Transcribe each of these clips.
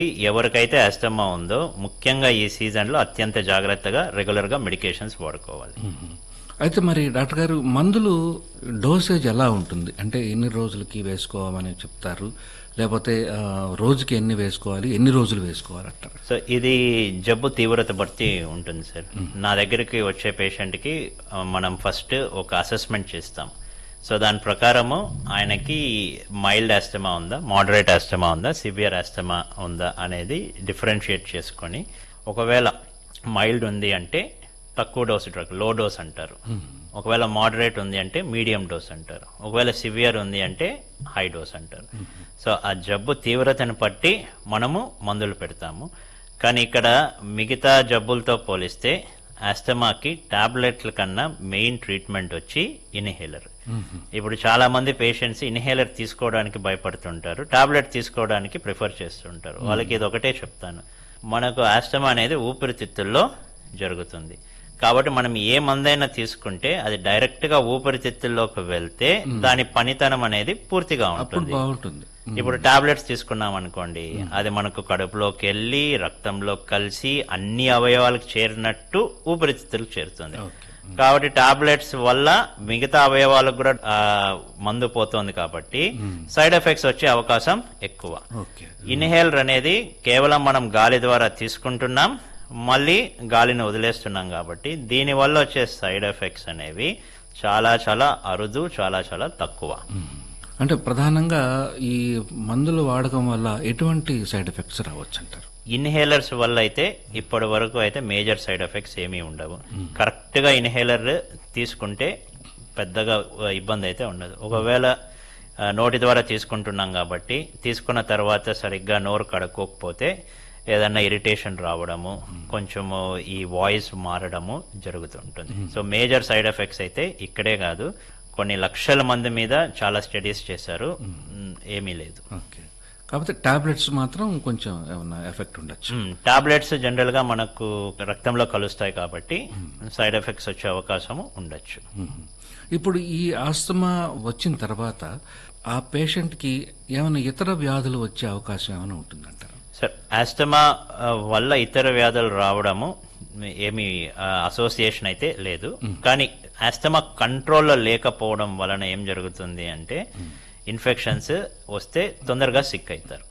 ఎవరికైతే అస్తమా ఉందో ముఖ్యంగా ఈ సీజన్లో అత్యంత జాగ్రత్తగా రెగ్యులర్గా మెడికేషన్స్ వాడుకోవాలి అయితే మరి డాక్టర్ గారు మందులు డోసేజ్ ఎలా ఉంటుంది అంటే ఎన్ని రోజులకి వేసుకోవాలని చెప్తారు లేకపోతే ఆ, రోజుకి ఎన్ని వేసుకోవాలి ఎన్ని రోజులు వేసుకోవాలి అంటారు సో ఇది జబ్బు తీవ్రత బట్టి ఉంటుంది సార్ నా దగ్గరికి వచ్చే పేషెంట్కి ఆ, మనం ఫస్ట్ ఒక అసెస్మెంట్ చేస్తాం సో దాని ప్రకారము ఆయనకి మైల్డ్ ఆస్తమా ఉందా మోడరేట్ ఆస్తమా ఉందా సివియర్ ఆస్తమా ఉందా అనేది డిఫరెన్షియేట్ చేసుకొని ఒకవేళ మైల్డ్ ఉంది అంటే తక్కువ డోస్ డ్రగ్ లో డోస్ అంటారు ఒకవేళ మోడరేట్ ఉంది అంటే మీడియం డోస్ అంటారు ఒకవేళ సివియర్ ఉంది అంటే హై డోస్ అంటారు సో ఆ జబ్బు తీవ్రతను బట్టి మనము మందులు పెడతాము కానీ ఇక్కడ మిగతా జబ్బులతో పోలిస్తే ఆస్తమాకి టాబ్లెట్ల కన్నా మెయిన్ ట్రీట్మెంట్ వచ్చి ఇన్హేలర్ ఇప్పుడు చాలా మంది పేషెంట్స్ ఇన్హేలర్ తీసుకోవడానికి భయపడుతుంటారు టాబ్లెట్ తీసుకోవడానికి ప్రిఫర్ చేస్తుంటారు వాళ్ళకి ఇది ఒకటే చెప్తాను మనకు ఆస్తమా అనేది ఊపిరితిత్తుల్లో జరుగుతుంది కాబట్టి మనం ఏ మందైనా తీసుకుంటే అది డైరెక్ట్ గా ఊపిరితిత్తుల్లోకి వెళ్తే దాని పనితనం అనేది పూర్తిగా అప్పుడు ఉంటుంది బాగుంటుంది ఇప్పుడు టాబ్లెట్స్ తీసుకున్నాం అనుకోండి అది మనకు కడుపులోకి వెళ్ళి రక్తంలో కలిసి అన్ని అవయవాలకు చేరినట్టు ఊపిరితిత్తులకు చేరుతుంది ఓకే కాబట్టి టాబ్లెట్స్ వల్ల మిగతా అవయవాలకు కూడా ఆ, మందు పోతుంది కాబట్టి సైడ్ ఎఫెక్ట్స్ వచ్చే అవకాశం ఎక్కువ ఓకే ఇన్హేలర్ అనేది కేవలం మనం గాలి ద్వారా తీసుకుంటున్నాం మళ్ళీ గాలిని వదిలేస్తున్నాం కాబట్టి దీని వల్ల వచ్చే సైడ్ ఎఫెక్ట్స్ అనేవి చాలా చాలా అరుదు చాలా చాలా తక్కువ అంటే ప్రధానంగా ఈ మందులు వాడకం వల్ల ఎటువంటి సైడ్ ఎఫెక్ట్స్ రావచ్చు అంటారు ఇన్హేలర్స్ వల్ల అయితే ఇప్పటి వరకు అయితే మేజర్ సైడ్ ఎఫెక్ట్స్ ఏమీ ఉండవు కరెక్ట్ గా ఇన్హేలర్ తీసుకుంటే పెద్దగా ఇబ్బంది అయితే ఉండదు ఒకవేళ ఆ, నోటి ద్వారా తీసుకుంటున్నాం కాబట్టి తీసుకున్న తర్వాత సరిగ్గా నోరు కడుక్కోకపోతే ఏదన్నా ఇరిటేషన్ రావడము కొంచెము ఈ వాయిస్ మారడము జరుగుతుంటుంది సో మేజర్ సైడ్ ఎఫెక్ట్స్ అయితే ఇక్కడే కాదు కొన్ని లక్షల మంది మీద చాలా స్టడీస్ చేశారు మ్, ఏమీ లేదు ఓకే కాకపోతే టాబ్లెట్స్ మాత్రం కొంచెం ఏమన్నా ఎఫెక్ట్ ఉండొచ్చు టాబ్లెట్స్ జనరల్ గా మనకు రక్తంలో కలుస్తాయి కాబట్టి సైడ్ ఎఫెక్ట్స్ వచ్చే అవకాశము ఉండొచ్చు మ్మ్. ఇప్పుడు ఈ ఆస్తమా వచ్చిన తర్వాత ఆ పేషెంట్కి ఏమైనా ఇతర వ్యాధులు వచ్చే అవకాశం ఏమైనా ఉంటుందంటారు సార్ ఆస్తమా ఆ, వల్ల ఇతర వ్యాధులు రావడము ఏమి అసోసియేషన్ అయితే లేదు కానీ ఆస్తమా కంట్రోల్లో లేకపోవడం వలన ఏం జరుగుతుంది అంటే ఇన్ఫెక్షన్స్ వస్తే తొందరగా సిక్ అవుతారు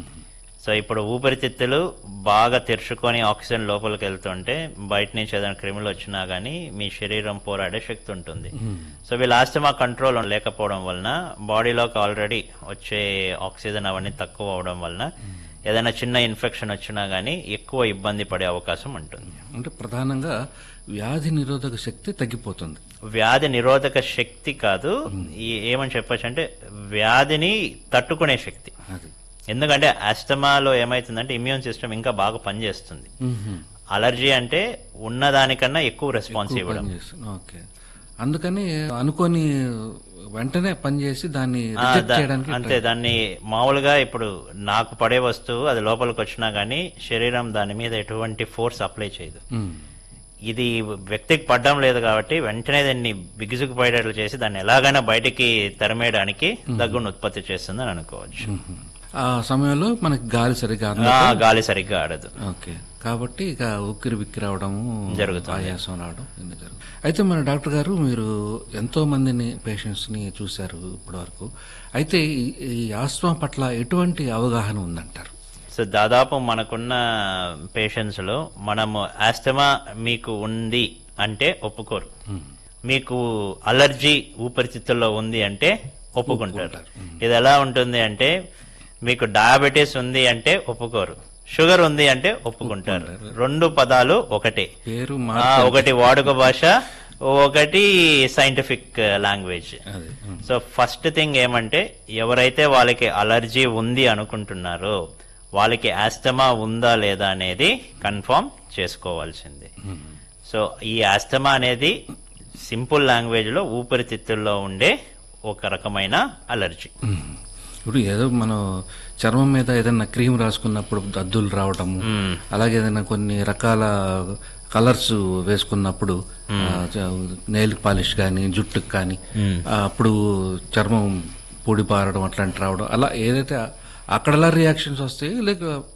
సో ఇప్పుడు ఊపిరితిత్తులు బాగా తెరుచుకొని ఆక్సిజన్ లోపలికి వెళ్తుంటే బయట నుంచి ఏదైనా క్రిములు వచ్చినా గానీ మీ శరీరం పోరాడే శక్తి ఉంటుంది సో వీళ్ళ ఆస్తమా కంట్రోల్ లేకపోవడం వలన బాడీలోకి ఆల్రెడీ వచ్చే ఆక్సిజన్ అవన్నీ తక్కువ అవడం వలన ఏదైనా చిన్న ఇన్ఫెక్షన్ వచ్చినా గానీ ఎక్కువ ఇబ్బంది పడే అవకాశం ఉంటుంది అంటే ప్రధానంగా వ్యాధి నిరోధక శక్తి తగ్గిపోతుంది వ్యాధి నిరోధక శక్తి కాదు ఈ- ఏమని చెప్పొచ్చు అంటే వ్యాధిని తట్టుకునే శక్తి అది ఎందుకంటే ఆస్తమాలో ఏమైతుందంటే ఇమ్యూన్ సిస్టమ్ ఇంకా బాగా పనిచేస్తుంది మ్మ్. అలర్జీ అంటే ఉన్నదానికన్నా ఎక్కువ రెస్పాన్స్ ఇవ్వడం పనిచేస్తుంది. ఓకే అందుకని అనుకోని వెంటనే పనిచేసి దాన్ని ఆ, రిజెక్ట్ దా- చేయడానికి అంతే దాన్ని మామూలుగా ఇప్పుడు నాకు పడే వస్తువు అది లోపలికి వచ్చినా గానీ శరీరం దాని మీద ఎటువంటి ఫోర్స్ అప్లై చేయదు మ్మ్. ఇది వ్యక్తికి పడడం లేదు కాబట్టి వెంటనే దాన్ని బిగుసుకుపోయేటట్లు చేసి దాన్ని ఎలాగైనా బయటికి తరిమేయడానికి దగ్గును ఉత్పత్తి చేస్తుందని అనుకోవచ్చు మ్మ్. ఆ సమయంలో మనకి గాలి సరిగా ఆ, అందక గాలి సరిగ్గా ఆడదు ఓకే కాబట్టి ఇక ఉక్కిరి బిక్కిరి అవడము జరుగుతుంది. ఆయాసం రావడం ఇన్ని జరుగుతుంది అయితే మన డాక్టర్ గారు మీరు ఎంతో మందిని పేషెంట్స్ ని చూశారు ఇప్పటి వరకు అయితే ఈ- ఈ ఆస్మా పట్ల ఎటువంటి అవగాహన ఉందంటారు సో దాదాపు మనకున్న పేషెంట్స్ లో మనము ఆస్తమా మీకు ఉంది అంటే ఒప్పుకోరు మీకు అలర్జీ ఊపిరితిత్తుల్లో ఉంది అంటే ఒప్పుకుంటారు ఇది ఎలా ఉంటుంది అంటే మీకు డయాబెటీస్ ఉంది అంటే ఒప్పుకోరు షుగర్ ఉంది అంటే ఒప్పుకుంటారు రెండు పదాలు ఒకటే పేరు ఆ, మా ఒకటి వాడుక భాష ఒకటి సైంటిఫిక్ లాంగ్వేజ్ అదే మ్మ్. సో ఫస్ట్ థింగ్ ఏమంటే ఎవరైతే వాళ్ళకి అలర్జీ ఉంది అనుకుంటున్నారో వాళ్ళకి ఆస్తమా ఉందా లేదా అనేది కన్ఫర్మ్ చేసుకోవాల్సింది సో ఈ ఆస్తమా అనేది సింపుల్ లాంగ్వేజ్ లో ఊపిరితిత్తుల్లో ఉండే ఒక రకమైన అలర్జీ మ్మ్. ఇప్పుడు ఏదో మనం చర్మం మీద ఏదైనా క్రీమ్ రాసుకున్నప్పుడు దద్దులు రావడము అలాగే ఏదైనా కొన్ని రకాల కలర్స్ వేసుకున్నప్పుడు నెయిల్ పాలిష్ కానీ జుట్టుకు కానీ అప్పుడు చర్మం పొడి పారడం అట్లాంటి రావడం అలా ఏదైతే అక్కడలా రియాక్షన్స్ వస్తాయి లేక